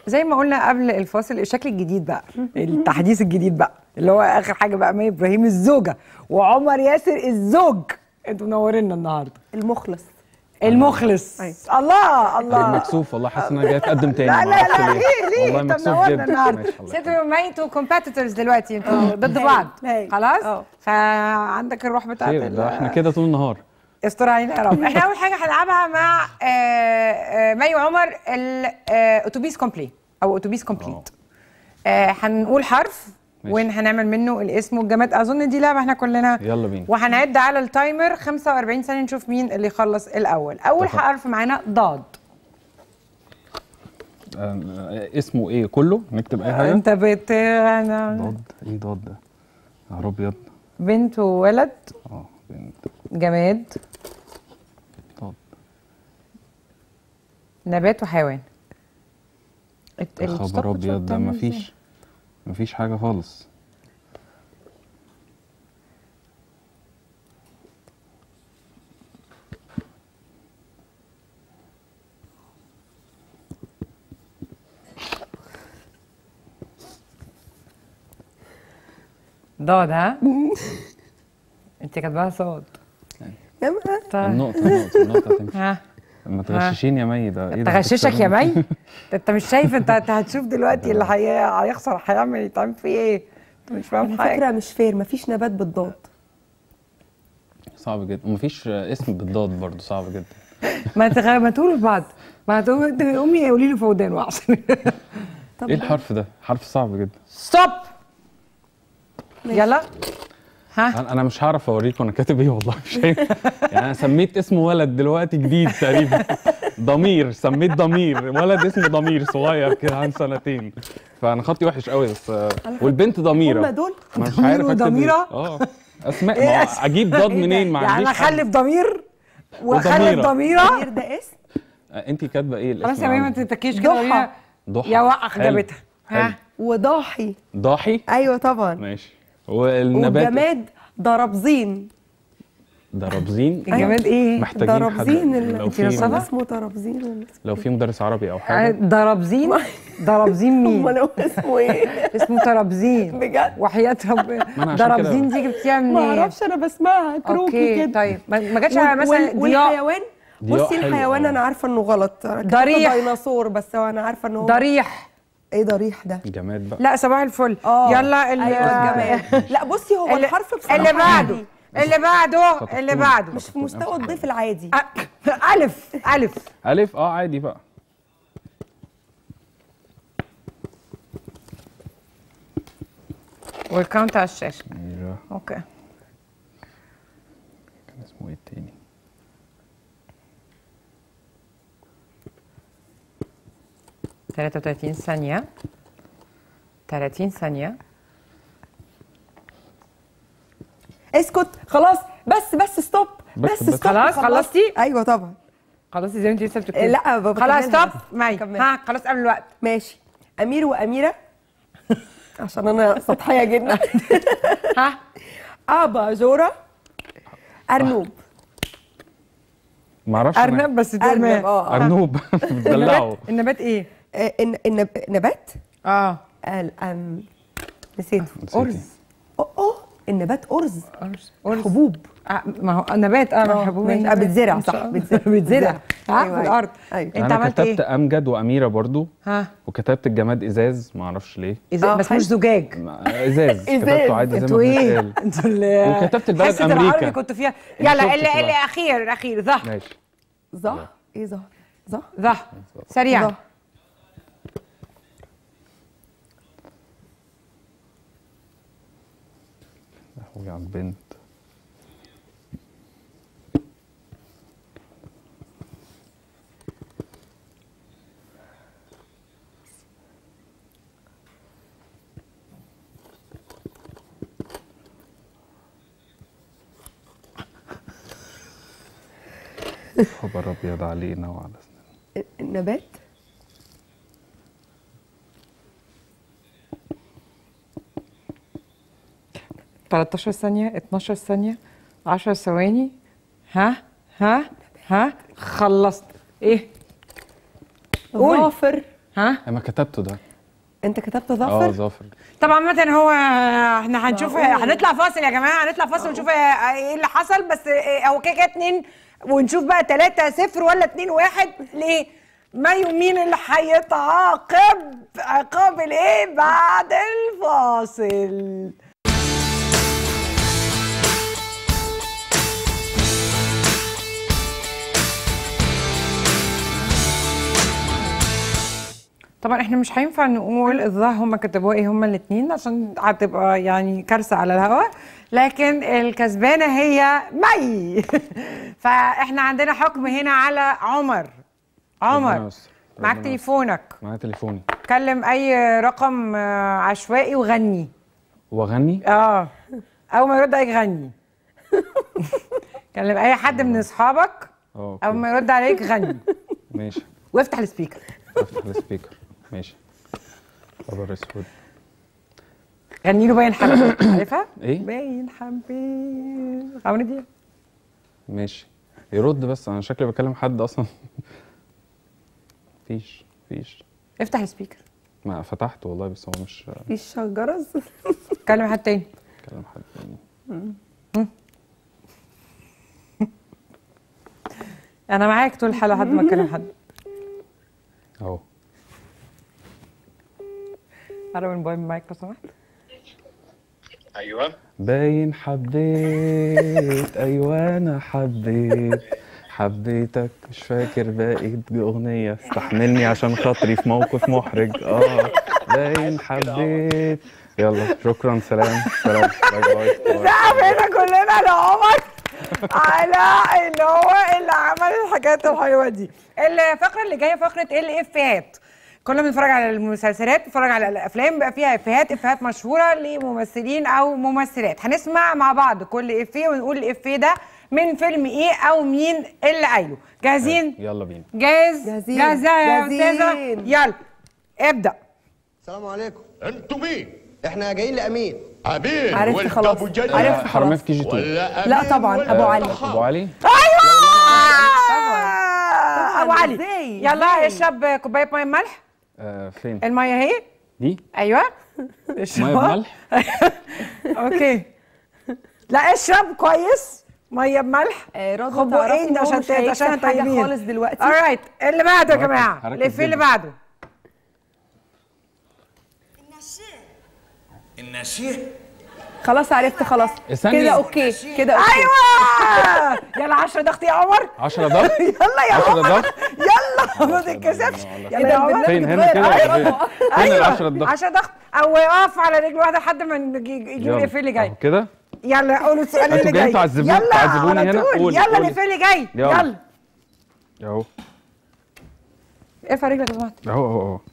زي ما قلنا قبل الفاصل الشكل الجديد بقى التحديث الجديد بقى اللي هو اخر حاجه بقى مي ابراهيم الزوجه وعمر ياسر الزوج انتوا منورينا النهارده المخلص المخلص أيوة. الله الله مكسوف والله حاسس ان انا جاي اتقدم تاني لا لا معرفش لا ليه ليه والله انت مكسوف منورنا جدا النهارده ماشي، الله انتوا ما انتوا كومبيتيتورز دلوقتي انتوا ضد بعض هاي. خلاص اه. فعندك الروح بتاعت خير ال- ده احنا كده طول النهار استر علينا يا رب احنا اول حاجه هنلعبها مع آه، آه، مي وعمر الاتوبيس كومبلي او اتوبيس كومبليت آه، هنقول حرف ماشي. وهنعمل منه الاسم والجماد اظن دي لعبه احنا كلنا يلا بينا وهنعد على التايمر 45 ثانيه نشوف مين اللي يخلص الاول اول اتفق. حرف معانا ضاد آه، اسمه ايه كله نكتب اي حاجه انت بت أنا ضاد ايه ضاد ده يا رب ابيض بنت وولد اه بنت جماد ضاد نبات وحيوان الت- يا الستوب خبر شوت ابيض ده بتعمل مفيش إزاي؟ مفيش حاجه خالص ضاد ها انت كاتباها صاد يا ما- طيب النقطه النقطه النقطه هتمشي ها ما تغششيني يا مي ده ايه ده تغششك يا هتكسبني. مي ده انت مش شايف انت انت هتشوف دلوقتي اللي هي- هيخسر هيعمل يتعمل فيه ايه انت مش فاهم على حاجه فكره مش فير مفيش نبات بالضاد صعب جدا ومفيش اسم بالضاد برضو صعب جدا ما تغ... ما تقولوا لبعض ما تقولوا امي قولي له فودان واحسن طب ايه الحرف ده حرف صعب جدا ستوب يلا ها انا أنا مش هعرف اوريكم انا كاتب ايه والله مش هينفع. يعني انا سميت اسم ولد دلوقتي جديد تقريبا ضمير سميت ضمير ولد اسمه ضمير صغير كده عن سنتين فانا خطي وحش قوي بس آه، والبنت ضميره هم دول ما مش ضمير عارف اكتب إيه. وضميرة؟ اه اسماء ما هو اجيب ضاد منين ما يعني عنديش انا اخلف ضمير واخلف وضميرة. ضميره غير ده اسم انت كاتبه ايه الاسم خلاص يا مي ما عندك؟ تتكيش كده ضحى. ورينا ضحى يا وقع حلو. جابتها ها حلو. وضاحي ضاحي ايوه طبعا ماشي والنبات والجماد ضربزين دربزين الجماد ايه محتاجين حد ضربزين ال- لو انت في رصدة؟ اسمه ضربزين ولا لو في مدرس عربي او آه، حاجه ضربزين ضربزين مين امال هو اسمه ايه اسمه ترابزين بجد وحياة ربنا ما أنا عشان كده- ضربزين دي جبتيها ما منين؟ اعرفش انا بسمعها كروكي اوكي كده طيب ما ما جاتش وال- على مثلا وال- ضياء والحيوان ضياء بصي حلو، الحيوان آه. انا عارفه انه غلط أنا كتبت ضريح. ديناصور بس هو انا عارفه انه هو ضريح ايه ضريح ده جماد بقى لا صباح الفل اه يلا اللي ايوه الجماد لا بصي هو اللي, الحرف بصراحه اللي بعده عادي. اللي بعده خطفتوني. اللي بعده مش في مستوى الضيف العادي أ- الف الف الف اه عادي بقى والكاونت على الشاشه ايوه اوكي كان اسمه ايه التاني 33 ثانيه 30 ثانيه اسكت خلاص بس بس ستوب بس- بس بس. ستوب خلاص، خلصت. خلصتي؟ ايوه طبعا خلاص زي ما انت لسه بتكتبي لا بابا خلاص كملها ستوب بس. مي كملها. ها خلاص قبل الوقت ماشي امير واميره عشان انا سطحيه جدا ها ابا جوره ارنوب ما اعرفش أنا- ارنب بس دي ارنب ارنب اه آه. ارنوب بتدلعه النبات النبات ايه؟ آه، الن- النب- نبات اه ال- أم، نسيته نسيتي. ارز اه اه النبات ارز ارز ارز حبوب آه، ما هو نبات اه آه، حبوب ماشي. النبات. آه، بتزرع، إن شاء صح، الله. بتزرع. بتزرع بتزرع. ها أيوة، في الارض أيوة. انت انا عملت كتبت ايه؟ امجد واميره برضو ها وكتبت الجماد ازاز ما اعرفش ليه إزاي آه، بس حلو. مش زجاج ما- ازاز إزاز. كتبته عادي زي انتوا ما ايه؟ بنتقال انتوا اللي وكتبت البلد حصة العربي أمريكا. كنت فيها ما يلا شفتش اللي بقى. اللي اخير الاخير ذا ماشي ظه ايه ظه ظه ذا سريع ظه لهوي على البنت خبر ابيض علينا وعلى سنين النبات 13 ثانية 12 ثانية 10 ثواني ها ها ها خلصت ايه قول. ظافر ها انا كتبته ده انت كتبت اه ظفر ظافر طبعا عامة هو احنا هنشوف هنطلع فاصل يا جماعة هنطلع فاصل ونشوف ايه اللي حصل بس هو كده كده اتنين ونشوف بقى 3 0 ولا 2 1 ليه؟ مايو مين اللي هيتعاقب عقاب الايه بعد الفاصل طبعا احنا مش هينفع نقول الظاهر هم كتبوها ايه هم الاثنين عشان هتبقى يعني كارثه على الهواء لكن الكسبانه هي مي فاحنا عندنا حكم هنا على عمر ربنا عمر يستر. معاك ربنا تليفونك معايا تليفوني كلم اي رقم آه، عشوائي وغني واغني اه اول ما يرد عليك غني كلم اي حد من اصحابك اه أوكي. اول ما يرد عليك غني ماشي وافتح السبيكر افتح السبيكر ماشي خبر اسود غني له باين حبيبي عارفها؟ ايه باين حبيبي عمرو دياب ماشي يرد بس انا شكلي بكلم حد اصلا مفيش مفيش افتح السبيكر ما فتحت والله بس هو مش مفيش جرس كلم حد تاني بكلم حد تاني انا معاك طول الحلقه لحد ما اتكلم حد اهو قرب الموبايل من المايك لو سمحت ايوه باين حبيت ايوه انا حبيت حبيتك مش فاكر باقي اغنيه استحملني عشان خاطري في موقف محرج اه باين حبيت يلا شكرا سلام سلام باي باي باي. هنا كلنا لعمر على ان هو اللي عمل الحاجات الحلوه دي الفقره اللي جايه فقره الافيهات كنا بنتفرج على المسلسلات بنتفرج على الافلام بيبقى فيها افيهات افيهات مشهوره لممثلين او ممثلات هنسمع مع بعض كل افيه ونقول الافيه ده من فيلم ايه او مين اللي قايله جاهزين يلا بينا جاهز جاهزين. جاهزه يا جاهزين. استاذه يلا ابدا السلام عليكم انتوا مين؟ احنا جايين لامين امين عرفت وانت خلاص. ابو جدع عرفت. حرامية في كي جي 2 ولا لا أمين طبعا ولا ابو علي طحان؟ ابو علي ايوه ابو علي إزاي؟ يلا إزاي؟ اشرب كوبايه ميه بملح آه فين الميه اهي دي ايوه ميه بملح اوكي لا اشرب كويس ميه بملح آه، رضوى خد تعرفي بقين إن هو عشان مش ت- عشان هيكسب حاجة طيبين خالص دلوقتي. alright اللي بعده يا هركز- جماعه هركز الافيه اللي جدا. بعده النسيه خلاص عرفت خلاص ثانية. كده اوكي كده اوكي ايوه يلا 10 ضغط يا عمر 10 ضغط يلا يا 10 عمر ضغط يلا ما تتكسفش إيه يلا ده يا عمر البرنامج فين هنا اتغير. كده ولا أيوة. فين؟ فين ال 10 ضغط 10 ضغط او اقف على رجل واحده لحد ما نجي- يجيب يلا. الافيه اللي جاي أهو كده يلا قولوا السؤال انتوا اللي جايين جاي تعذبوني- يلا تعذبوني على هنا؟ طول. قولي، يلا قولي. الافيه اللي جاي يلا. يلا اهو ارفع رجلك لو سمحت اهو اهو اهو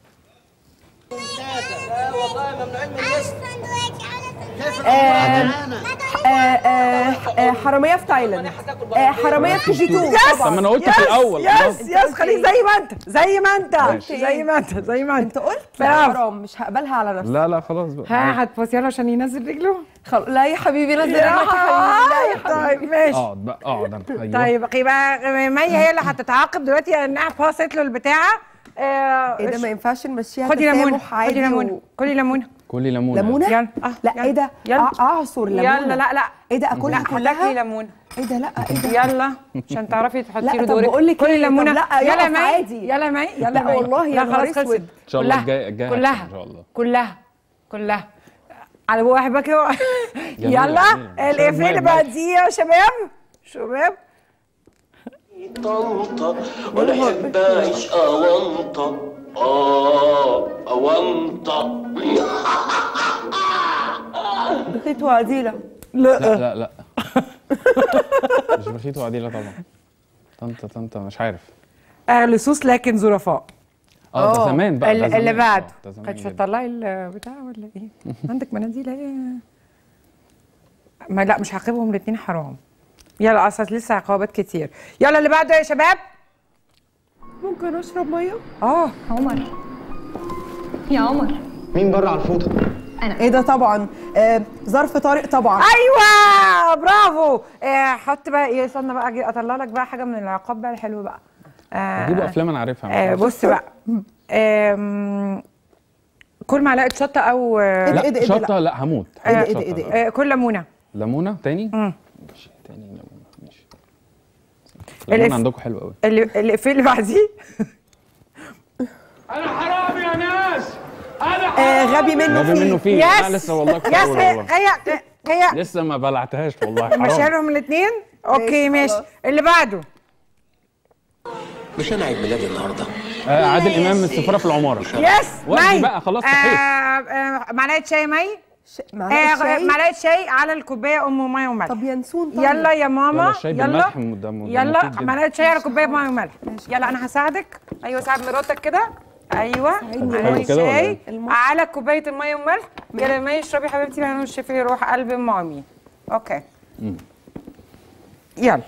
آه، آه، آه، حراميه في تايلاند آه، حراميه في جي 2 طب ما انا قلت في يس، الاول يس الله. يس خليك زي ما انت زي ما انت ماشي. زي ما انت زي ما انت انت قلت لا برافو. حرام مش هقبلها على نفسي لا لا خلاص بقى ها هتبص يلا عشان ينزل رجله خل... لا يا حبيبي نزل رجلك يا حبيبي لا يا حبيبي طيب ماشي اقعد بقى اقعد انا ايوه طيب يبقى مي هي اللي هتتعاقب دلوقتي لانها باصت له البتاعه آه، ايه ده ما ينفعش نمشيها خدي ليمونه تسامح عادي خدي ليمونه و- كلي ليمونه كلي ليمونه ليمونه يلا اه لا يلا. ايه ده يلا أع- اعصر ليمونه يلا لا لا ايه ده اكلها لا كلها هتاكلي ليمونه ايه ده لا ايه ده يلا عشان تعرفي تحطي لا، له طب دورك بقول لك كلي إيه، طب ليمونه لا، يلا يا يقف مي عادي. يلا يا مي يلا لا يا مي. والله يا لا نهار خلاص أسود. خلصت ان شاء الله كلها الجاي الجاي كلها ان شاء الله كلها كلها على بقى واحد بقى جميلة، يلا جميلة. الافيه اللي شرب بعديه يا شباب شباب طنطا ولا احب اعيش اونطه اه اونطه بخيت وعديله لا لا لا مش بخيت وعديله طبعا طنطا طنطا مش عارف آه لصوص لكن ظرفاء اه ده زمان بقى ده اللي, اللي زمان. بعد آه، ده زمان كانتش جدا. هتطلعي البتاع ولا ايه عندك مناديل ايه ما لا مش هعاقبهم الاثنين حرام يلا اصل لسه عقوبات كتير يلا اللي بعده يا شباب ممكن اشرب ميه اه عمر يا عمر مين بره على الفوطه ايه ده طبعا آه، ظرف طارق طبعا ايوه برافو آه حط بقى ايه استنى بقى أجي اطلع لك بقى حاجه من العقاب بقى الحلو بقى آه جيبوا افلام انا عارفها آه بص بقى آم، كل معلقه شطه او إيه ده، لا إيه ده، إيه ده، شطه لا هموت إيه ده، هموت إيه ده، شطة، إيه ده، لا. آه، كل ليمونه ليمونه تاني مم. ماشي تاني ليمونه ماشي الليمون الإف- عندكم حلو قوي اللي اللي في اللي بعديه انا حرام يا ناس انا آه غبي منه غبي منه فيه فيه يس لا لسه والله كنت يس هقول هي والله هي هي لسه ما بلعتهاش والله ماشي حرام لهم الاثنين اوكي ماشي خلاص. اللي بعده مش انا عيد ميلادي النهارده آه عادل امام من السفاره في العماره يس ودي مي بقى، خلاص آه صحيت. آه معلقه شاي مي ش- آه معلقه شاي معلقه شاي على الكوبايه ام ميه وملح طب ينسون طيب يلا يا ماما يلا الشاي يلا بالملح م- ده م- ده يلا مفيد جدا. معلقه شاي على كوبايه ميه وملح يلا انا هساعدك ايوه ساعد مراتك كده ايوه حلو معلقه كده ولا شاي إيه؟ على كوبايه الميه والملح يلا يا مي اشربي حبيبتي ما الشفي يروح قلب مامي اوكي يلا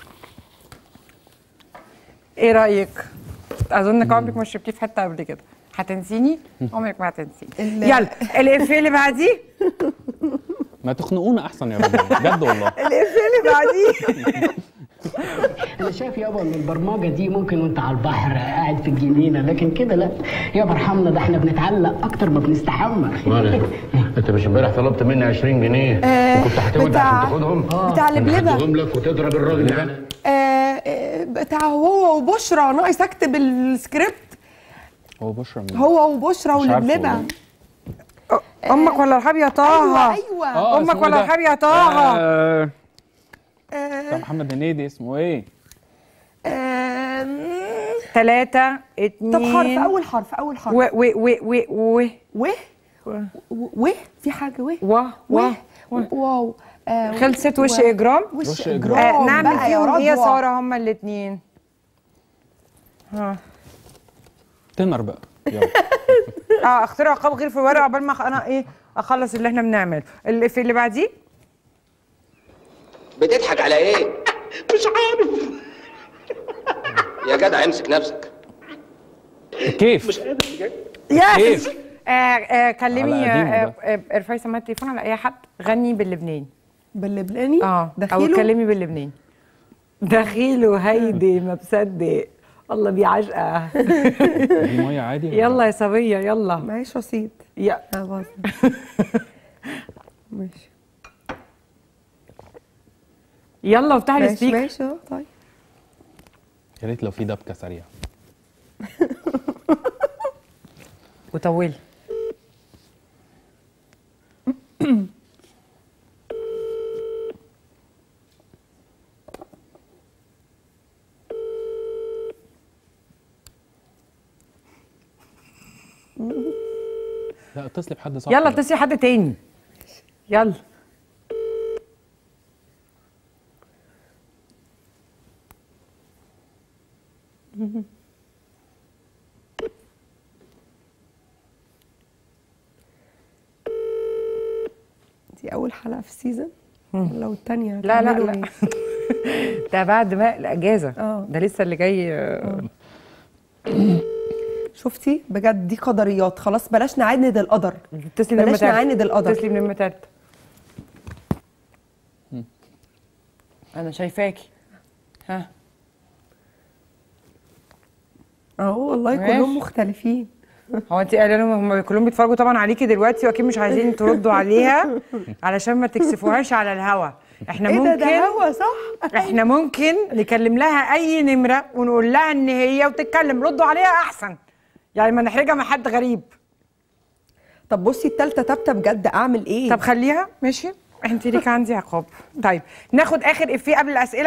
ايه رايك اظنك عمرك ما شربتيه في حته قبل كده هتنسيني عمرك ما هتنسيني ال- يلا الافيه اللي بعديه ما تخنقونا احسن يا رب بجد والله الافيه اللي بعديه انا شايف يابا ان البرمجه دي ممكن وانت على البحر قاعد في الجنينه لكن كده لا يابا ارحمنا ده احنا بنتعلق اكتر ما بنستحمى انت مش امبارح طلبت مني 20 جنيه آه، وكنت هتودع بتاع- عشان تاخدهم بتاع أنا لبلبة. هديهم لك وتضرب الراجل ده آه، آه، بتاع هو وبشرى ناقص اكتب السكريبت هو بشرى مين؟ هو وبشرى مش عارفه ولبلبة والله. امك ولا ارحب يا طه ايوه ايوه آه، امك اسمه ولا ده؟ ارحب يا طه آه، آه، بتاع محمد هنيدي اسمه ايه؟ آه، ثلاثة اتنين طب حرف اول حرف اول حرف و و و و و و و في حاجه و و و و واو آه، خلصت و- وش اجرام وش وش اجرام آه نعمل بقى يا فيهم ايه يا رضوى. ساره هما الاثنين ها تنر بقى يلا اه اخترع عقاب غير في الورق عقبال ما أخ- انا ايه اخلص اللي احنا بنعمله اللي في اللي بعديه بتضحك على ايه مش عارف يا جدع امسك نفسك كيف يس كيف آه آه كلمي على قديمه آه ده. آه ارفعي سماعه التليفون على اي حد غني باللبناني باللبناني اه او دخيله اتكلمي باللبناني دخيله هيدي ما بصدق الله بيعشقها دي ميه عادي ولا؟ يلا يا صبيه يلا معيش رصيد يا اه باظ ماشي يلا وافتحي ماشي السبيكر ماشي اه طيب يا ريت لو في دبكه سريعه وطولي لا اتصلي بحد صاحبي يلا اتصلي حد تاني يلا دي اول حلقه في السيزون لو الثانيه لا لا لا ده بعد ما الاجازه اه. ده لسه اللي جاي آه، شفتي بجد دي قدريات خلاص بلاش نعاند القدر اتصلي من بلاش المتر نعاند القدر اتصلي من المتر انا شايفاكي ها اهو والله ماشي. كلهم مختلفين هو انت قايله لهم هم كلهم بيتفرجوا طبعا عليكي دلوقتي واكيد مش عايزين تردوا عليها علشان ما تكسفوهاش على الهوا احنا ايه ده ممكن ده هوا صح احنا ممكن نكلم لها اي نمره ونقول لها ان هي وتتكلم ردوا عليها احسن يعني ما نحرجها من حد غريب طب بصي التالتة تابتة بجد اعمل ايه طب خليها ماشي انت ليك عندي عقاب طيب ناخد اخر افيه قبل الاسئله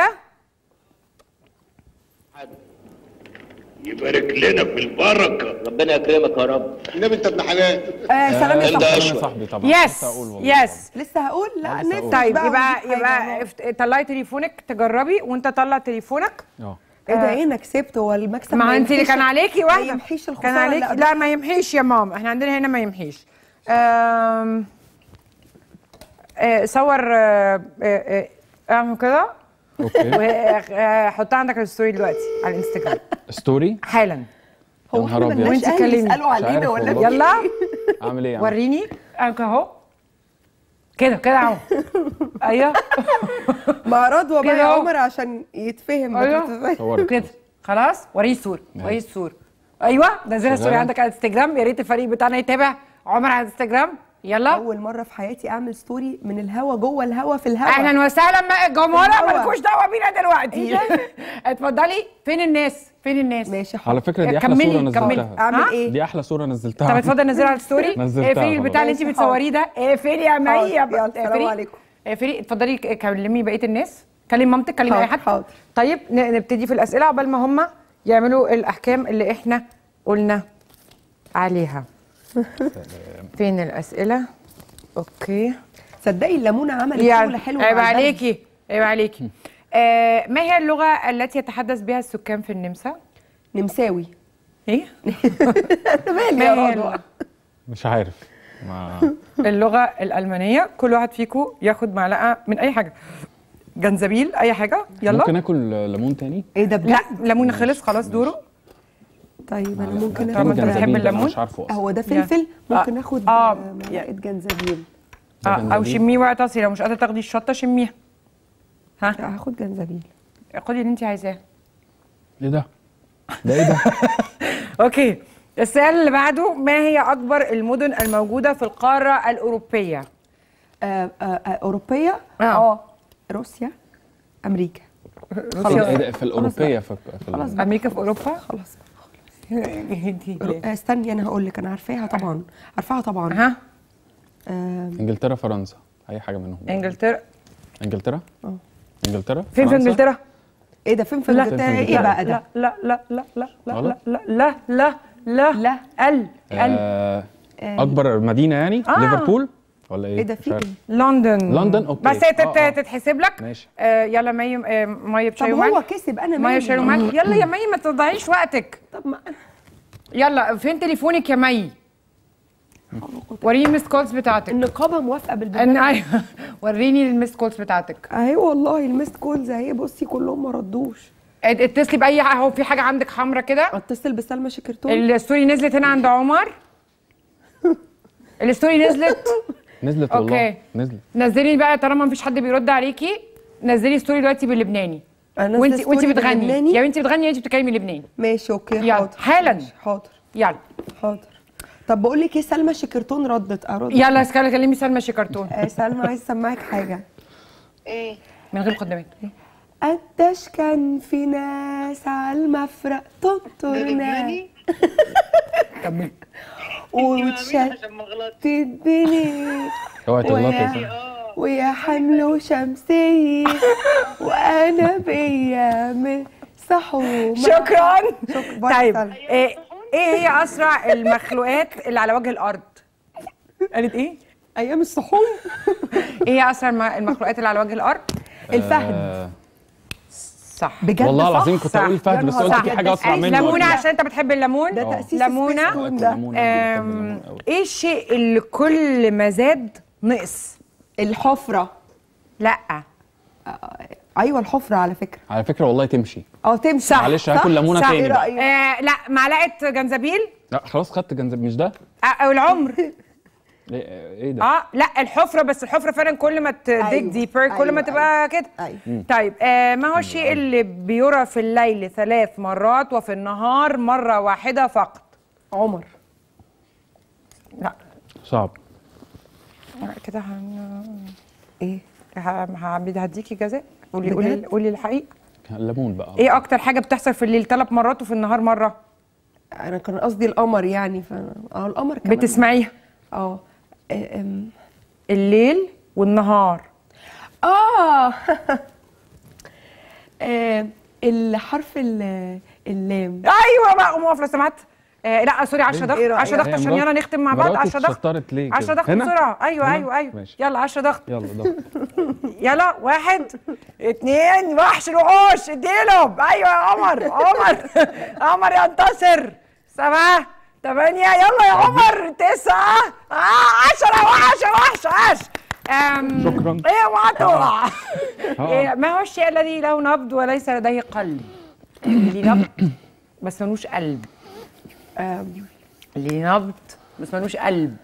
يبارك لنا في البركه ربنا يكرمك يا رب النبي انت ابن حلال آه سلام يا انت صاحبي أشوى. انا صاحبي طبعا يس لسه هقول والله يس لسه هقول لا آه، لسه نفتح هقول. طيب بقى يبقى ونجيب حاجة. يبقى افت- طلعي تليفونك تجربي وانت طلع تليفونك اه ايه ده ايه انا كسبت هو المكسب ما انت اللي يمحيش- كان عليكي ما واحده يمحيش كان الخساره عليكي اللي لا ما يمحيش يا ماما احنا عندنا هنا ما يمحيش أم... آه، صور آه، آه، آه، اعمل كده اوكي وحطها عندك على الستوري دلوقتي على الانستجرام ستوري حالا هو يا احنا نهار أبيض. مالناش وانت اهل كلمني. يسالوا مش علينا عارف ولا والله. في يلا اعمل ايه يعني وريني أنك اهو كده كده اهو ايوه مع رضوى بقى كده يا اهو. عمر عشان يتفهم أيوه. ما تتفهم. صورك كده خلاص وريه الصوره ماشي. وريه الصوره ايوه نزلها ستوري شغالة؟ عندك على انستجرام يا ريت الفريق بتاعنا يتابع عمر على انستجرام يلا اول مره في حياتي اعمل ستوري من الهوا جوه الهوا في الهوا اهلا وسهلا ما- جمهورة الهوا. مالكوش دعوه بينا دلوقتي اتفضلي فين الناس فين الناس ماشي على حاضر فكره دي احلى كملي، صوره كملي. نزلتها اعمل ها؟ ايه دي احلى صوره طب نزلتها اتفضل نزلها على الستوري نزلتها اقفلي البتاع اللي انت خلاص. بتصوريه ده اقفلي يا مي حاضر. يا يلا، بنت. السلام اقفلي. عليكم. اقفلي اتفضلي ك- كلمي بقيه الناس كلمي مامتك كلمي اي حاضر، حد حاضر. طيب ن- نبتدي في الاسئله عقبال ما هم يعملوا الاحكام اللي احنا قلنا عليها فين الاسئله اوكي تصدقي الليمونه عملت شغل يعني حلو عيب مع البلد. عليكي عيب عليكي آه ما هي اللغه التي يتحدث بها السكان في النمسا نمساوي ايه مالي ما يا هي رضوى اللغة؟ مش عارف ما اللغه الالمانيه كل واحد فيكم ياخد معلقه من اي حاجه جنزبيل اي حاجه يلا ممكن اكل ليمون تاني ايه ده بجد لا ليمون خلص خلاص دوره طيب انا ممكن طالما اخد انت بتحب جنزبيل ده أنا الليمون؟ مش عارفه اصلا هو ده فلفل ممكن آه. اخد آه. آه، معلقه جنزبيل ده آه او جنزبيل. شميه واعتصي لو مش قادره تاخدي الشطه شميها ها لا هاخد جنزبيل خدي اللي انت عايزاه ايه ده؟ ده ايه ده؟ اوكي السؤال اللي بعده ما هي اكبر المدن الموجوده في القاره الاوروبيه آه آه آه اوروبيه آه. روسيا امريكا خلاص ايه ده في الاوروبيه في في خلاص ال- بقى. امريكا في اوروبا خلاص دي- آه، استني انا هقول لك انا عارفاها طبعا عارفاها طبعا ها آه انجلترا فرنسا اي حاجه منهم انجلترا انجلترا اه. انجلترا فين في فرنسا؟ انجلترا ايه ده فين في لا. انجلترا فين في ايه إنجلترا؟ بقى ده لا لا لا لا لا لا غلط؟ لا لا لا لا لا. ال ال آه اكبر مدينه يعني آه. ليفربول ولا ايه؟ ايه ده مش في عارف. ايه لندن لندن؟ أوكي. بس تت- آه، آه. تتحسب لك ماشي. آه يلا مي آه، ميه طب بشاي هو وملح كسب انا ميه مالي بشاي وملح يلا يا مي ما تضيعيش وقتك طب ما يلا فين تليفونك يا مي وريني الميس كولز بتاعتك النقابه موافقه ان بالبرنامج ايوه وريني الميس كولز بتاعتك اهي والله الميست كولز اهي بصي كلهم ما ردوش ات- اتصلي باي حاجه اهو في حاجه عندك حمرا كده اتصل بسلمى شكرتون الستوري نزلت هنا عند عمر الستوري نزلت نزلت والله أوكي. نزلت نزلي بقى طالما مفيش حد بيرد عليكي نزلي ستوري دلوقتي باللبناني أنا نازلة وانت ستوري وانت بتغني باللبناني؟ يا بنتي بتغني يا انت بتتكلمي لبناني ماشي اوكي يلا، حاضر حالاً. ماشي، حاضر يلا حاضر طب بقول لك ايه سلمى شكرتون ردت ارد يلا اسكال كلمي سلمى شيكرتون آه سلمى عايز اسمعك حاجه من غير مقدمات قداش كان في ناس على المفرق تنطرنا كملي وتشتت بني اوعي تغلطي يا ويا, سلمى. ويا حمل شمسية وأنا بيا من صحومة شكرا شكراً. طيب سلمى. ايه ايه هي اسرع المخلوقات اللي على وجه الارض قالت ايه أيام الصحوم ايه هي اسرع الم- المخلوقات اللي على وجه الارض الفهد آه صح بجد والله صح؟ العظيم كنت صح. اقول الفهد بس يا قلت نهار في أبيض. حاجه اسرع منه ليمونه ولا إيه؟ عشان انت بتحب الليمون ده آه. تأسيس ليمونة. السبيستون ده ليمونة، أنا بحب الليمون أم، أوي. ايه الشيء اللي كل ما زاد نقص الحفرة لا أيوة الحفرة على فكرة على فكره والله تمشي أه تمشي صح. معلش هاكل ليمونه صح. تاني إيه بقى. رأيك؟ آه لا معلقه جنزبيل لا خلاص خدت جنزب مش ده آه، او العمر ايه إيه ده اه لا الحفره بس الحفره فعلا كل ما تديك أيوة. ديبر كل ما أيوة، تبقى كده أيوة. طيب آه ما هو الشيء اللي بيرى في الليل ثلاث مرات وفي النهار مره واحده فقط عمر لا صعب كده هن... إيه ه- ه- هديكي جزاء قولي بجد؟ قولي قولي الحقيقه الليمون بقى ايه اكتر حاجه بتحصل في الليل ثلاث مرات وفي النهار مره أنا كان قصدي القمر يعني ف أه القمر كمان بتسمعيها أه أم. الليل والنهار اه آه، الحرف ال- اللام ايوه بقى قوم اقف لو سمحت آه لا سوري 10 إيه ضغط رأيك؟ 10 ضغط هي عشان مرات- يلا نختم مع بعض مراتي 10 ضغط اتشطرت ليه 10 كده؟ ضغط هنا؟ بسرعه ايوه هنا؟ ايوه ايوه ماشي. يلا 10 ضغط يلا ضغط يلا واحد اتنين وحش الوحوش اديلهم ايوه يا عمر عمر عمر ينتصر سبعة ثمانية يلا يا عمر تسعة آه عشرة وحش وحش وحش أم، شكراً. ايه ما تقع آه. إيه، ما هو الشيء الذي له نبض وليس لديه قلب اللي ليه نبض بس ملوش قلب آم، اللي ليه نبض بس ملوش قلب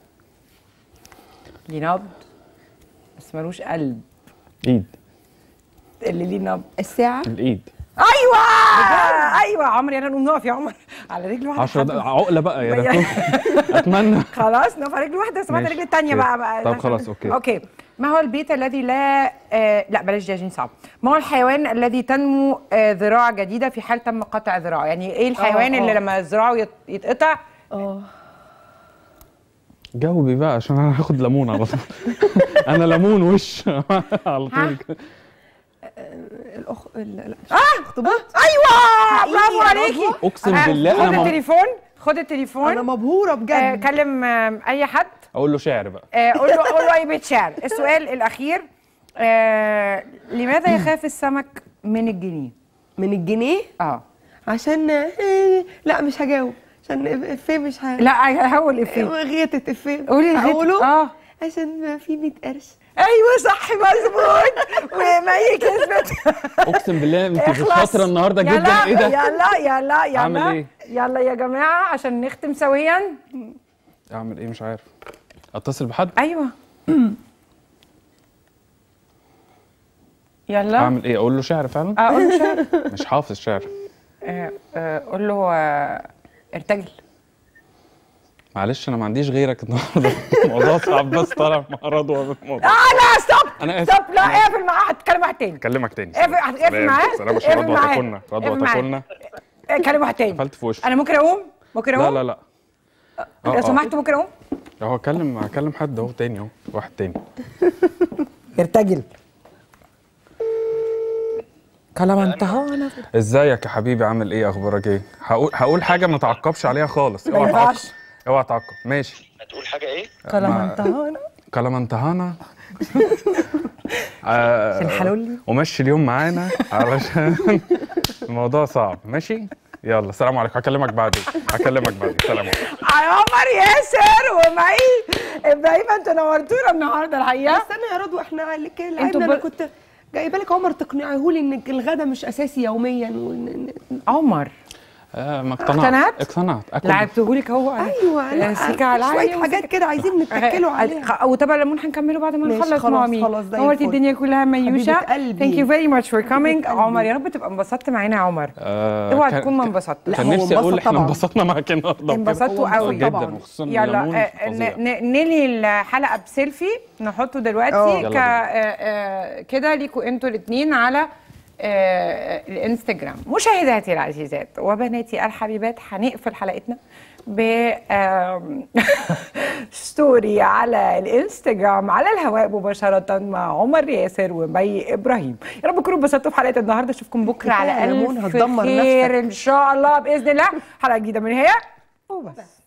ليه نبض بس ملوش قلب ايد اللي ليه نبض الساعة الايد ايوه ايوه عمري انا نقوم نقف يا عمر على رجل واحده 10 حد- دقايق عقله بقى يا يعني- دكتور اتمنى خلاص نقف على رجل واحده بس بعد ماشي. الرجل الثانيه أوكي. بقى, بقى طب خلاص، أوكي. اوكي ما هو البيت الذي لا آه لا بلاش دي عشان صعب ما هو الحيوان الذي تنمو آه ذراع جديده في حال تم قطع ذراعه يعني ايه الحيوان آه، اللي آه. لما ذراعه يت- يتقطع اه جاوبي بقى عشان انا هاخد ليمون على طول انا ليمون وش على طول كده. الاخ ال- لا اه اخطبوط ايوه برافو يا عليكي رضوى. اقسم آه، بالله خد انا ما التليفون خد التليفون انا مبهوره آه بجد كلم آه اي حد اقول له شعر بقى آه قول له قول له اي بيت شعر السؤال الاخير آه لماذا يخاف السمك من الجنيه من الجنيه اه عشان آه، لا مش هجاوب عشان افيه مش ه... لا هقول افيه غيتت افيه قولي الغيتة. اقوله اه عشان ما في 100 قرش ايوه صح مظبوط ومي كسبت اقسم بالله انت اخلص. شاطره النهارده يلا، جدا ايه ده يلا يلا يلا أعمل إيه؟ يلا يا جماعه عشان نختم سويا اعمل ايه مش عارف اتصل بحد ايوه يلا اعمل ايه اقول له شعر فعلا اقول له شعر مش حافظ شعر آه، آه، قول له آه، ارتجل معلش انا ما عنديش غيرك النهارده الموضوع صعب بس طالع مع رضوى بالموضوع اه لا ستوب أنا آسف. ستوب لا اقفل معاه هتكلم واحد تاني اكلمك تاني اقفل اقفل معاه سلام عشان اقفل رضوى معاه. تاكلنا رضوى اقفل معاه. تاكلنا آه، كلم واحد تاني قفلت في وشه انا ممكن اقوم ممكن لا اقوم لا لا لو سمحت ممكن اقوم اهو اكلم اكلم حد اهو تاني اهو واحد تاني ارتجل كلام انتهى ازيك يا حبيبي عامل ايه اخبارك ايه هقول هقول حاجه ما تعقبش عليها خالص ما اوعى ينفعش. تعقب اوعى تعقب ماشي هتقول حاجه ايه كلام ما- انتهى كلام انتهانا آه، الحلولي. ومشي اليوم معانا علشان الموضوع صعب ماشي يلا سلام عليكم هكلمك بعدين هكلمك بعدين سلام عليكم عمر ياسر ومعي ابراهيم انتوا نورتونا النهارده الحقيقه استنى يا رضوى احنا على كده انتوا لعبنا انا بل- كنت جايبه لك عمر تقنعيهولي ان الغدا مش اساسي يوميا وإن... عمر آه ما اقتنعت اقتنعت؟ اقتنعت اكل لعبتهولك اهو ايوه لا سيكا على شويه العالي حاجات كده عايزين نتكلوا عليها وطبعا الليمون هنكمله بعد ما ماشي، نخلص خلاص، مامي خلاص، زي نورتي الفل. الدنيا كلها ميوشه حبيبة قلبي. ثانك يو فيري ماتش فور كامينج قلبي. عمر يا رب تبقى انبسطت معانا يا عمر آه اوعى كان- تكون ما كان- انبسطت لا، كان هو نفسي اقول انبسط احنا طبعا. انبسطنا معاك النهارده وكده. انبسطتوا هو قوي جدا طبعا. وخصوصا يلا الليمون آه، فظيع. ن- ن- ننهي الحلقه بسيلفي نحطه دلوقتي اه. يلا ك بينا. آه، آه، كده ليكوا انتوا الاثنين على آه، الانستجرام مشاهداتي العزيزات وبناتي الحبيبات هنقفل حلقتنا ب آم، ستوري على الانستجرام على الهواء مباشرة مع عمر ياسر ومي ابراهيم يا رب تكونوا انبسطتوا في حلقة النهارده اشوفكم بكره كفاية على ليمون الف هتدمر خير نفسك. ان شاء الله باذن الله حلقة جديدة من هي وبس